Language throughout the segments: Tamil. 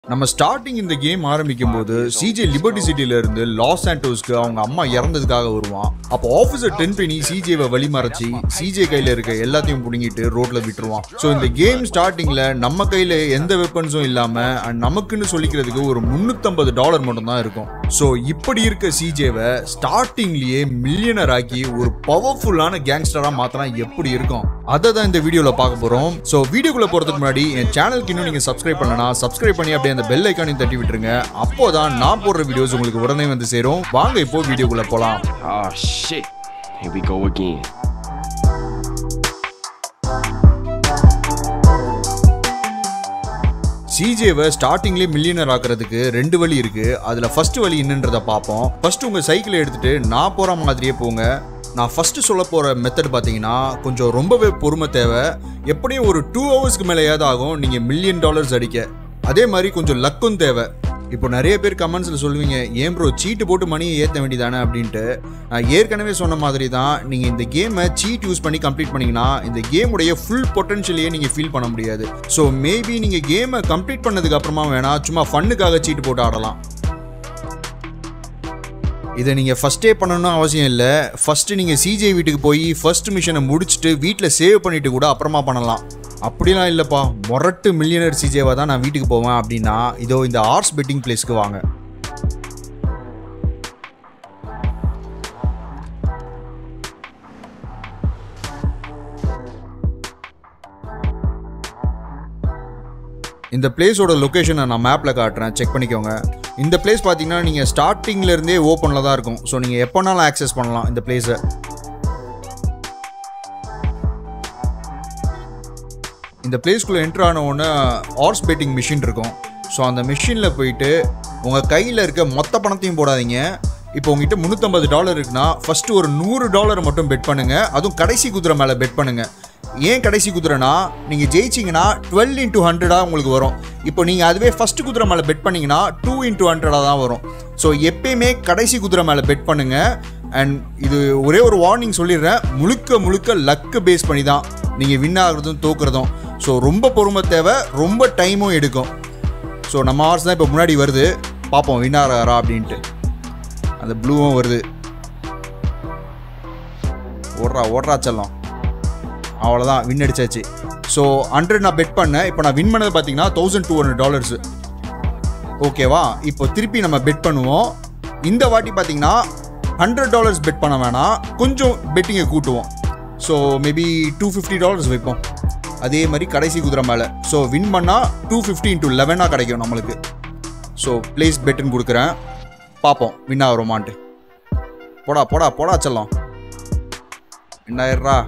நம்ம ஸ்டார்டிங் இந்த கேம் ஆரம்பிக்கும் போது சிஜே லிபர்டி சிட்டில இருந்து லாஸ் சாண்டோஸ்க்கு அவங்க அம்மா இறந்ததுக்காக வருவான் அப்போ ஆஃபீஸர் டென் பண்ணி சிஜேவை வழிமறைச்சி சிஜே கையில இருக்க எல்லாத்தையும் புடுங்கிட்டு ரோட்ல விட்டுருவான் ஸோ இந்த கேம் ஸ்டார்டிங்ல நம்ம கையில எந்த வெப்பன்ஸும் இல்லாம and நமக்குன்னு சொல்லிக்கிறதுக்கு ஒரு முன்னூத்தம்பது டாலர் மட்டும் தான் இருக்கும் ஸோ இப்படி இருக்க சிஜேவை ஸ்டார்டிங்லயே மில்லியனர் ஆக்கி ஒரு பவர்ஃபுல்லான கேங்ஸ்டரா மாத்தினா எப்படி இருக்கும் அதை தான் இந்த வீடியோல பார்க்க போறோம் ஸோ வீடியோக்குள்ள போறதுக்கு முன்னாடி என் சேனலுக்கு இன்னும் நீங்க சப்ஸ்கிரைப் பண்ணலனா சப்ஸ்கிரைப் பண்ணி அப்படியே அந்த பெல் ஐக்கானையும் தட்டி விட்டுருங்க அப்போதான் நான் போடுற வீடியோஸ் உங்களுக்கு உடனே வந்து சேரும் வாங்க இப்போ வீடியோக்குள்ள போலாம் Oh shit. Here we go again. சிஜேவை ஸ்டார்டிங்லேயே மில்லியனர் ஆக்குறதுக்கு ரெண்டு வழி இருக்கு அதுல ஃபர்ஸ்ட் வழி என்னன்றதை பார்ப்போம் ஃபர்ஸ்ட் உங்க சைக்கிளை எடுத்துட்டு நான் போற மாதிரியே போங்க நான் ஃபர்ஸ்ட் சொல்ல போற மெத்தட் பார்த்தீங்கன்னா கொஞ்சம் ரொம்பவே பொறுமை தேவை எப்படியும் ஒரு டூ ஹவர்ஸ்க்கு மேலேயாவது ஆகும் நீங்க மில்லியன் டாலர்ஸ் அடிக்க அதே மாதிரி கொஞ்சம் லக்கும் தேவை இப்போ நிறைய பேர் கமெண்ட்ஸில் சொல்லுவீங்க ஏன் ப்ரோ சீட்டு போட்டு மணியை ஏற்ற வேண்டியதானே அப்படின்ட்டு நான் ஏற்கனவே சொன்ன மாதிரி தான் நீங்கள் இந்த கேமை சீட் யூஸ் பண்ணி கம்ப்ளீட் பண்ணீங்கன்னா இந்த கேமுடைய ஃபுல் பொட்டன்ஷியலையே நீங்கள் ஃபீல் பண்ண முடியாது ஸோ மேபி நீங்கள் கேமை கம்ப்ளீட் பண்ணதுக்கு அப்புறமா வேணா சும்மா ஃபன்னுக்காக சீட்டு போட்டு ஆடலாம் இதை நீங்கள் ஃபஸ்ட்டே பண்ணணும்னு அவசியம் இல்லை ஃபஸ்ட்டு நீங்கள் சிஜே வீட்டுக்கு போய் ஃபர்ஸ்ட் மிஷனை முடிச்சுட்டு வீட்டில் சேவ் பண்ணிட்டு கூட அப்புறமா பண்ணலாம் அப்படிலாம் இல்லைப்பா மொரட்டு மில்லியனர் சிஜேவா தான் நான் வீட்டுக்கு போவேன் அப்படின்னா இதோ இந்த ஆர்ஸ் பெட்டிங் பிளேஸ்க்கு வாங்க இந்த பிளேஸோட லொக்கேஷனை நான் மேப்பில் காட்டுறேன் செக் பண்ணிக்கோங்க இந்த பிளேஸ் பார்த்தீங்கன்னா நீங்கள் ஸ்டார்டிங்ல இருந்தே ஓப்பனில் தான் இருக்கும் ஸோ நீங்கள் எப்போனாலும் ஆக்சஸ் பண்ணலாம் இந்த பிளேஸை இந்த பிளேஸ்க்குள்ளே என்ட்ரு ஆன உடனே ஹார்ஸ் பெட்டிங் மிஷின் இருக்கும் ஸோ அந்த மிஷினில் போயிட்டு உங்கள் கையில் இருக்க மொத்த பணத்தையும் போடாதீங்க இப்போ உங்ககிட்ட முந்நூற்றம்பது டாலர் இருக்குன்னா ஃபஸ்ட்டு ஒரு நூறு டாலர் மட்டும் பெட் பண்ணுங்கள் அதுவும் கடைசி குதிரை மேலே பெட் பண்ணுங்கள் ஏன் கடைசி குதிரைனா நீங்கள் ஜெயிச்சிங்கன்னா டுவெல் இன்ட்டு ஹண்ட்ரடாக உங்களுக்கு வரும் இப்போ நீங்கள் அதுவே ஃபஸ்ட்டு குதிரை மேலே பெட் பண்ணிங்கன்னா டூ இன்ட்டு ஹண்ட்ரடாக தான் வரும் ஸோ எப்பயுமே கடைசி குதிரை மேலே பெட் பண்ணுங்கள் அண்ட் இது ஒரே ஒரு வார்னிங் சொல்லிடுறேன் முழுக்க முழுக்க லக்கு பேஸ் பண்ணி தான் நீங்கள் வின் ஆகுறதும் தோக்குறதும் ஸோ ரொம்ப பொறுமை தேவை ரொம்ப டைமும் எடுக்கும் ஸோ நம்ம ஹார்ஸ் தான் இப்போ முன்னாடி வருது பார்ப்போம் வின் ஆகிறாரா அப்படின்ட்டு அந்த ப்ளூவும் வருது ஓடுறா ஓடுறா செல்லம் அவ்வளோதான் வின் அடிச்சாச்சு ஸோ ஹண்ட்ரட் நான் பெட் பண்ணேன் இப்போ நான் வின் பண்ணது பார்த்தீங்கன்னா தௌசண்ட் டூ ஹண்ட்ரட் டாலர்ஸு ஓகேவா இப்போ திருப்பி நம்ம பெட் பண்ணுவோம் இந்த வாட்டி பார்த்தீங்கன்னா ஹண்ட்ரட் டாலர்ஸ் பெட் பண்ண வேணாம் கொஞ்சம் பெட்டிங்கை கூட்டுவோம் so maybe two fifty dollars வைப்போம் அதே மாதிரி கடைசி குதிரை மேலே ஸோ வின் பண்ணால் டூ ஃபிஃப்டி இன்ட்டு லெவனாக கிடைக்கும் நம்மளுக்கு ஸோ ப்ளேஸ் பெட்டுன்னு கொடுக்குறேன் பார்ப்போம் வின் ஆகிறோமான்ட்டு போடா போடா போடா செல்லம் என்னாயிரா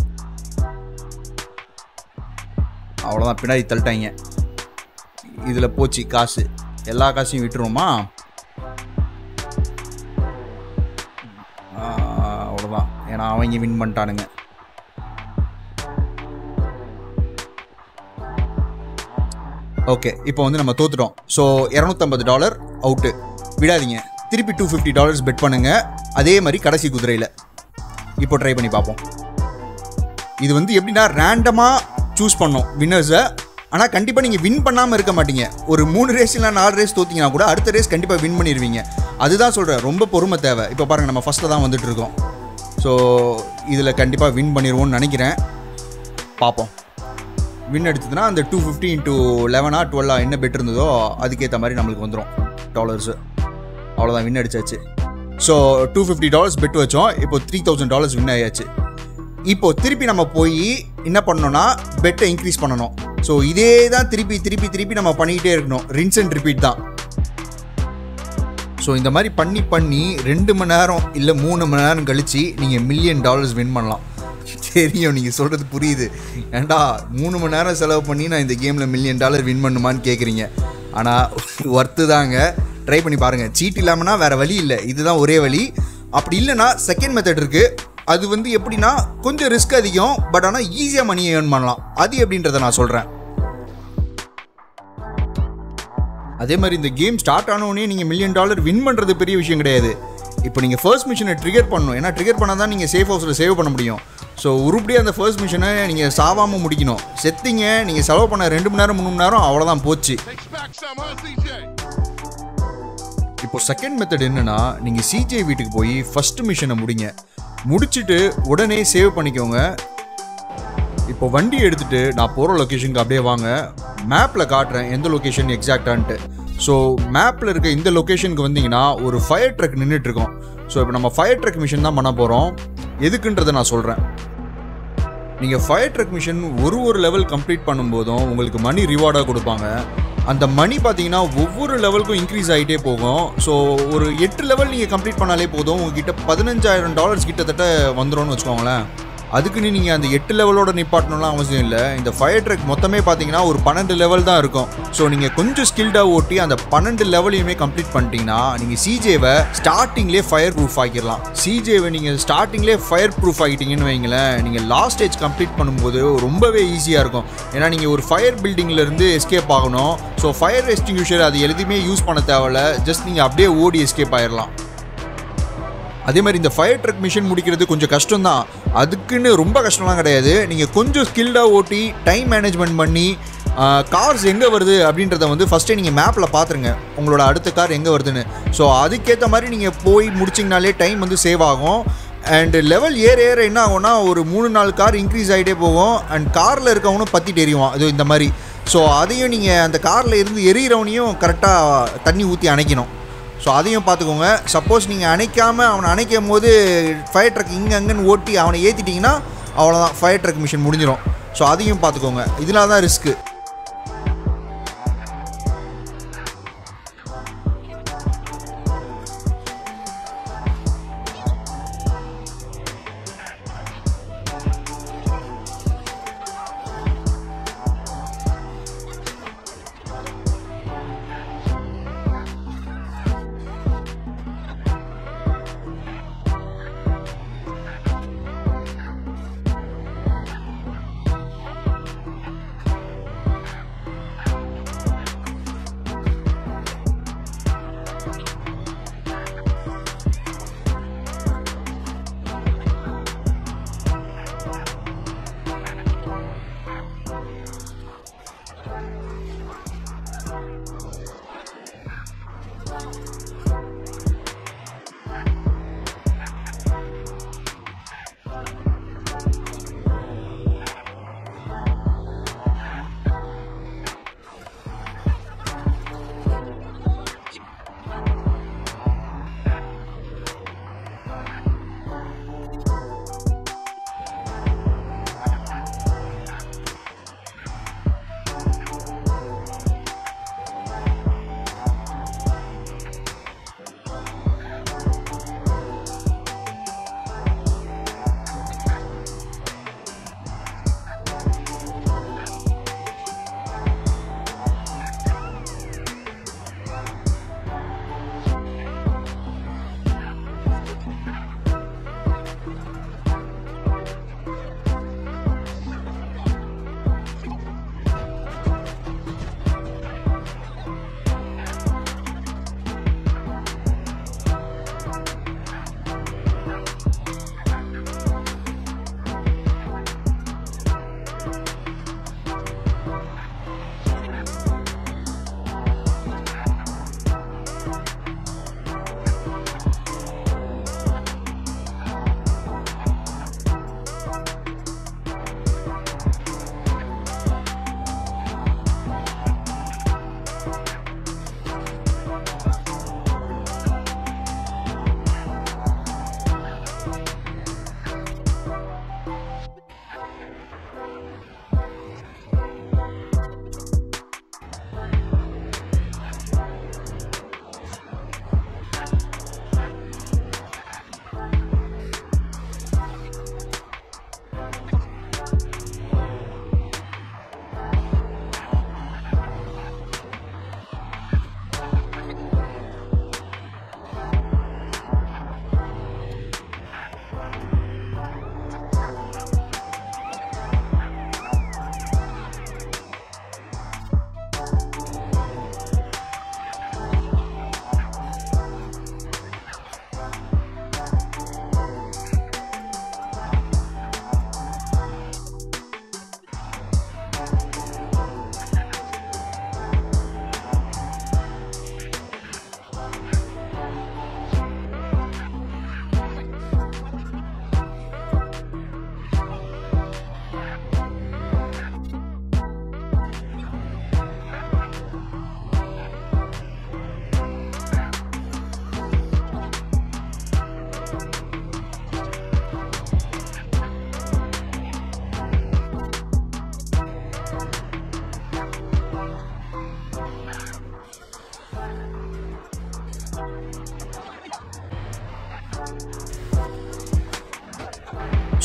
அவ்வளோதான் பின்னாடி தள்ளிட்டாங்க இதில் போச்சு காசு எல்லா காசையும் விட்டுருவோமா ஆஹ், அவ்வளோதான் ஏன்னா அவங்க வின் பண்ணிட்டானுங்க ஓகே இப்போ வந்து நம்ம தோத்துட்டோம் ஸோ இரநூத்தம்பது டாலர் அவுட்டு விடாதீங்க திருப்பி டூ ஃபிஃப்டி டாலர்ஸ் பெட் பண்ணுங்க அதே மாதிரி கடைசி குதிரையில் இப்போ ட்ரை பண்ணி பார்ப்போம் இது வந்து எப்படின்னா ரேண்டமாக சூஸ் பண்ணோம் வின்னர்ஸை ஆனால் கண்டிப்பாக நீங்கள் வின் பண்ணாமல் இருக்க மாட்டீங்க ஒரு மூணு ரேஸ் இல்லை நாலு ரேஸ் தோத்தீங்கன்னா கூட அடுத்த ரேஸ் கண்டிப்பாக வின் பண்ணிடுவீங்க அதுதான் சொல்கிறேன் ரொம்ப பொறுமை தேவை இப்போ பாருங்கள் நம்ம ஃபஸ்ட்டில் தான் வந்துட்டு இருக்கோம் ஸோ இதில் கண்டிப்பாக வின் பண்ணிடுவோம்னு நினைக்கிறேன் பார்ப்போம் வின் அடிச்சதுன்னா அந்த டூ ஃபிஃப்டி இன்ட்டு லெவனா டுவெல்லா என்ன பெட் இருந்ததோ அதுக்கேற்ற மாதிரி நம்மளுக்கு வந்துடும் டாலர்ஸு அவ்வளோதான் வின் அடிச்சாச்சு so two fifty dollars bet வச்சோம் இப்போ த்ரீ தௌசண்ட் டாலர்ஸ் வின் ஆயாச்சு இப்போ திருப்பி நம்ம போய் என்ன பண்ணோம்னா பெட்டை இன்க்ரீஸ் பண்ணணும் ஸோ இதே தான் திருப்பி திருப்பி திருப்பி நம்ம பண்ணிக்கிட்டே இருக்கணும் ரின்ஸ் அண்ட் ரிப்பீட் தான் ஸோ இந்த மாதிரி பண்ணி பண்ணி ரெண்டு மணி நேரம் இல்லை மூணு மணி நேரம் கழித்து நீங்கள் மில்லியன் டாலர்ஸ் வின் பண்ணலாம் தெரியும் நீங்கள் சொல்கிறது புரியுது ஏன்டா மூணு மணி நேரம் செலவு பண்ணி நான் இந்த கேமில் மில்லியன் டாலர் வின் பண்ணுமான்னு கேட்குறீங்க ஆனால் ஒர்த்து தாங்க ட்ரை பண்ணி பாருங்கள் சீட் இல்லாமனா வேறு வழி இல்லை இதுதான் ஒரே வழி அப்படி இல்லைன்னா செகண்ட் மெத்தட் இருக்குது அது வந்து எப்படின்னா கொஞ்சம் ரிஸ்க் அதிகம் பட் ஆனால் ஈஸியாக மணியை ஏர்ன் பண்ணலாம் அது எப்படின்றத நான் சொல்கிறேன் அதே மாதிரி இந்த கேம் ஸ்டார்ட் ஆனோடனே நீங்கள் மில்லியன் டாலர் வின் பண்ணுறது பெரிய விஷயம் கிடையாது இப்போ நீங்கள் ஃபர்ஸ்ட் மிஷனை ட்ரிகர் பண்ணணும் ஏன்னா ட்ரிகர் பண்ணால் தான் நீங்கள் சேஃப் ஹவுஸில் சேவ் பண்ண முடியும் ஸோ உருப்படியாக அந்த ஃபர்ஸ்ட் மிஷனை நீங்கள் சாவாமல் முடிக்கணும் செத்தீங்க நீங்கள் செலவு பண்ண ரெண்டு மணி நேரம் மூணு மணி நேரம் அவ்வளோதான் போச்சு Rock some, huh, CJ? இப்போ செகண்ட் மெத்தட் என்னன்னா நீங்கள் சிஜே வீட்டுக்கு போய் ஃபர்ஸ்ட் மிஷனை முடிங்க முடிச்சுட்டு உடனே சேவ் பண்ணிக்கோங்க இப்போ வண்டி எடுத்துட்டு நான் போகிற லொக்கேஷனுக்கு அப்படியே வாங்க மேப்பில் காட்டுறேன் எந்த லொக்கேஷன் எக்ஸாக்டான்ட்டு ஸோ மேப்பில் இருக்க இந்த லொக்கேஷனுக்கு வந்தீங்கன்னா ஒரு ஃபயர் ட்ரக் நின்றுட்டு இருக்கோம் ஸோ இப்போ நம்ம ஃபயர் ட்ரக் மிஷன் தான் பண்ண போகிறோம் எதுக்குன்றதை நான் சொல்கிறேன் நீங்கள் ஃபயர் ட்ரக் மிஷன் ஒரு ஒரு லெவல் கம்ப்ளீட் பண்ணும்போதும் உங்களுக்கு மணி ரிவார்டாக கொடுப்பாங்க அந்த மணி பார்த்தீங்கன்னா ஒவ்வொரு லெவலுக்கும் இன்க்ரீஸ் ஆகிட்டே போகும் ஸோ ஒரு எட்டு லெவல் நீங்கள் கம்ப்ளீட் பண்ணாலே போதும் உங்ககிட்ட பதினஞ்சாயிரம் டாலர்ஸ் கிட்டத்தட்ட வந்துரும்னு வச்சுக்கோங்களேன் அதுக்குன்னு நீங்கள் அந்த எட்டு லெவலோட நிப்பாட்டணும்லாம் அவசியம் இல்லை இந்த ஃபயர் ட்ரக் மொத்தமே பார்த்தீங்கன்னா ஒரு பன்னெண்டு லெவல் தான் இருக்கும் ஸோ நீங்கள் கொஞ்சம் ஸ்கில்டாக ஓட்டி அந்த பன்னெண்டு லெவலையுமே கம்ப்ளீட் பண்ணிட்டீங்கன்னா நீங்கள் சிஜேவை ஸ்டார்டிங்லேயே ஃபயர் ப்ரூஃப் ஆக்கிடலாம் சிஜேவை நீங்கள் ஸ்டார்டிங்லேயே ஃபயர் ப்ரூஃப் ஆகிட்டீங்கன்னு வைங்களேன் நீங்கள் லாஸ்ட் ஸ்டேஜ் கம்ப்ளீட் பண்ணும்போது ரொம்பவே ஈஸியாக இருக்கும் ஏன்னா நீங்கள் ஒரு ஃபயர் பில்டிங்லேருந்து எஸ்கேப் ஆகணும் ஸோ ஃபயர் எஸ்டிங்யூஷர் அது எதுவுமே யூஸ் பண்ண தேவையில்ல ஜஸ்ட் நீங்கள் அப்படியே ஓடி எஸ்கேப் ஆயிடலாம் அதே மாதிரி இந்த ஃபயர் ட்ரக் மிஷன் முடிக்கிறது கொஞ்சம் கஷ்டம் தான் அதுக்குன்னு ரொம்ப கஷ்டம்லாம் கிடையாது நீங்கள் கொஞ்சம் ஸ்கில்டாக ஓட்டி டைம் மேனேஜ்மெண்ட் பண்ணி கார்ஸ் எங்கே வருது அப்படின்றத வந்து ஃபஸ்ட்டே நீங்கள் மேப்பில் பார்த்துருங்க உங்களோட அடுத்த கார் எங்கே வருதுன்னு ஸோ அதுக்கேற்ற மாதிரி நீங்கள் போய் முடிச்சிங்கனாலே டைம் வந்து சேவ் ஆகும் அண்ட் லெவல் ஏற ஏற என்ன ஆகும்னா ஒரு மூணு நாலு கார் இன்க்ரீஸ் ஆகிட்டே போகும் அண்ட் காரில் இருக்கவனும் பற்றிட்டு எரியுவான் அது இந்த மாதிரி ஸோ அதையும் நீங்கள் அந்த காரில் இருந்து எரியிறவனையும் கரெக்டாக தண்ணி ஊற்றி அணைக்கணும் ஸோ அதையும் பார்த்துக்கோங்க சப்போஸ் நீங்கள் அணைக்காமல் அவனை அணைக்கும் போது ஃபயர் ட்ரக் இங்கே அங்கன்னு ஓட்டி அவனை ஏற்றிட்டிங்கன்னா அவ்வளோதான் ஃபயர் ட்ரக் மிஷன் முடிஞ்சிடும் ஸோ அதையும் பார்த்துக்கோங்க இதனால தான் ரிஸ்க்கு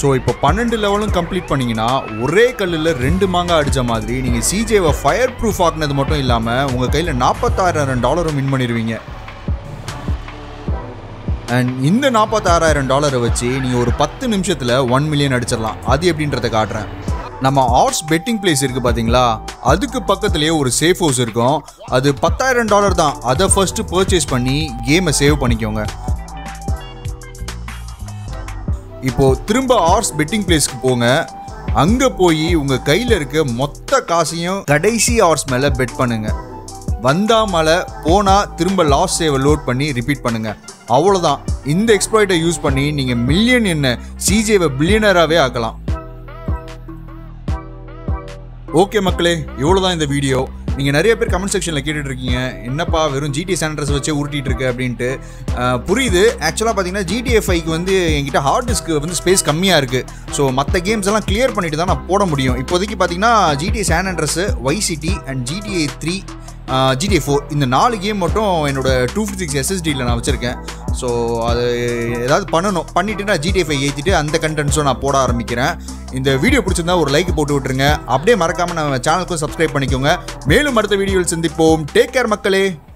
ஸோ இப்போ பன்னெண்டு லெவலும் கம்ப்ளீட் பண்ணீங்கன்னா ஒரே கல்லில் ரெண்டு மாங்காய் அடித்த மாதிரி நீங்கள் சிஜேவை ஃபயர் ப்ரூஃப் ஆக்குனது மட்டும் இல்லாமல் உங்கள் கையில் நாற்பத்தாயிரம் டாலரும் வின் பண்ணிடுவீங்க அண்ட் இந்த நாற்பத்தாறாயிரம் டாலரை வச்சு நீங்கள் ஒரு பத்து நிமிஷத்தில் ஒன் மில்லியன் அடிச்சிடலாம் அது எப்படின்றத காட்டுறேன் நம்ம ஆர்ட்ஸ் பெட்டிங் பிளேஸ் இருக்குது பார்த்தீங்களா அதுக்கு பக்கத்துலேயே ஒரு சேஃப் ஹவுஸ் இருக்கும் அது பத்தாயிரம் டாலர் தான் அதை ஃபர்ஸ்ட்டு பர்ச்சேஸ் பண்ணி கேமை சேவ் பண்ணிக்கோங்க இப்போ திரும்ப ஆர்ஸ் பெட்டிங் பிளேஸ்க்கு போங்க அங்க போய் உங்க கையில இருக்க மொத்த காசையும் கடைசி ஆர்ஸ் மேல பெட் பண்ணுங்க வந்தா மழை போனா திரும்ப லாஸ் சேவை லோட் பண்ணி ரிப்பீட் பண்ணுங்க அவ்வளோதான் இந்த எக்ஸ்ப்ளாய்டை யூஸ் பண்ணி நீங்க மில்லியன் என்ன சிஜேவை பில்லியனராகவே ஆக்கலாம் ஓகே மக்களே இவ்வளோதான் இந்த வீடியோ நீங்கள் நிறைய பேர் கமெண்ட் செக்ஷனில் கேட்டுட்டு இருக்கீங்க என்னப்பா வெறும் ஜிடிஏ சாண்ட்ரஸ் வச்சே உருட்டிட்டு இருக்கு அப்படின்ட்டு அஹ், புரியுது ஆக்சுவலாக பார்த்தீங்கன்னா ஜிடிஏ ஃபைக்கு வந்து என்கிட்ட ஹார்ட் டிஸ்க்கு வந்து ஸ்பேஸ் கம்மியாக இருக்குது ஸோ மற்ற கேம்ஸ் எல்லாம் கிளியர் பண்ணிட்டு தான் நான் போட முடியும் இப்போதைக்கு பார்த்தீங்கன்னா GTA San Andreas Vice City and GTA three GTA four இந்த நாலு கேம் மட்டும் என்னோட டூ ஃபிஃப்டி சிக்ஸ் எஸ்எஸ்டியில் நான் வச்சுருக்கேன் ஸோ அது ஏதாவது பண்ணணும் பண்ணிட்டு நான் ஜிடிஏ ஃபைவ் ஏற்றிட்டு அந்த கண்டென்ட்ஸும் நான் போட ஆரம்பிக்கிறேன் இந்த வீடியோ பிடிச்சிருந்தா ஒரு லைக் போட்டு விட்டுருங்க அப்படியே மறக்காமல் நம்ம சேனலுக்கும் சப்ஸ்கிரைப் பண்ணிக்கோங்க மேலும் அடுத்த வீடியோவில் சந்திப்போம் டேக் கேர் மக்களே